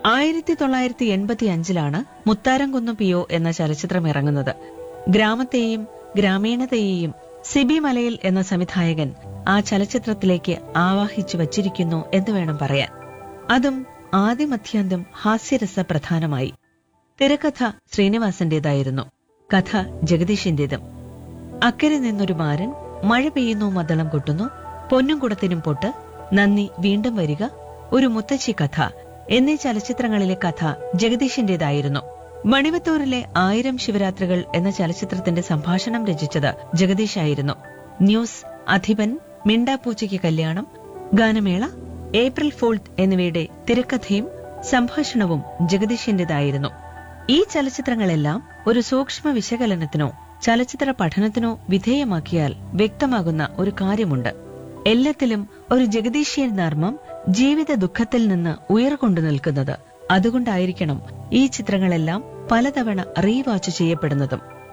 ആയിരത്തി തൊള്ളായിരത്തി എൺപത്തി അഞ്ചിലാണ് മുത്താരംകുന്ന് പിയോ എന്ന ചലച്ചിത്രം ഇറങ്ങുന്നത് ഗ്രാമത്തെയും ഗ്രാമീണതയെയും സിബി മലയിൽ എന്ന സംവിധായകൻ ആ ചലച്ചിത്രത്തിലേക്ക് ആവാഹിച്ചു വച്ചിരിക്കുന്നു എന്ന് വേണം പറയാൻ അതും ആദ്യമധ്യാന്തം ഹാസ്യരസ പ്രധാനമായി തിരക്കഥ ശ്രീനിവാസന്റേതായിരുന്നു കഥ ജഗദീഷിന്റേതും അക്കരെ നിന്നൊരു മാരൻ മഴ പെയ്യുന്നു മദ്ദളം കൊട്ടുന്നു പൊന്നും കുടത്തിനും പൊട്ട് നന്ദി വീണ്ടും വരിക ഒരു മുത്തശ്ശി കഥ എന്നീ ചലച്ചിത്രങ്ങളിലെ കഥ ജഗദീഷിന്റേതായിരുന്നു മണിവത്തൂരിലെ ആയിരം ശിവരാത്രികൾ എന്ന ചലച്ചിത്രത്തിന്റെ സംഭാഷണം രചിച്ചത് ജഗദീഷായിരുന്നു ന്യൂസ് അധിപൻ മിണ്ടാപ്പൂച്ചയ്ക്ക് കല്യാണം ഗാനമേള ഏപ്രിൽ ഫൂൾ എന്നിവയുടെ തിരക്കഥയും സംഭാഷണവും ജഗദീഷിന്റേതായിരുന്നു ഈ ചലച്ചിത്രങ്ങളെല്ലാം ഒരു സൂക്ഷ്മ വിശകലനത്തിനോ ചലച്ചിത്ര പഠനത്തിനോ വിധേയമാക്കിയാൽ വ്യക്തമാകുന്ന ഒരു കാര്യമുണ്ട് എല്ലാത്തിലും ഒരു ജഗദീശ്യൻ നർമ്മം ജീവിത ദുഃഖത്തിൽ നിന്ന് ഉയർകൊണ്ടു നിൽക്കുന്നത് അതുകൊണ്ടായിരിക്കണം ഈ ചിത്രങ്ങളെല്ലാം പലതവണ റീവാച്ച് ചെയ്യപ്പെടുന്നതും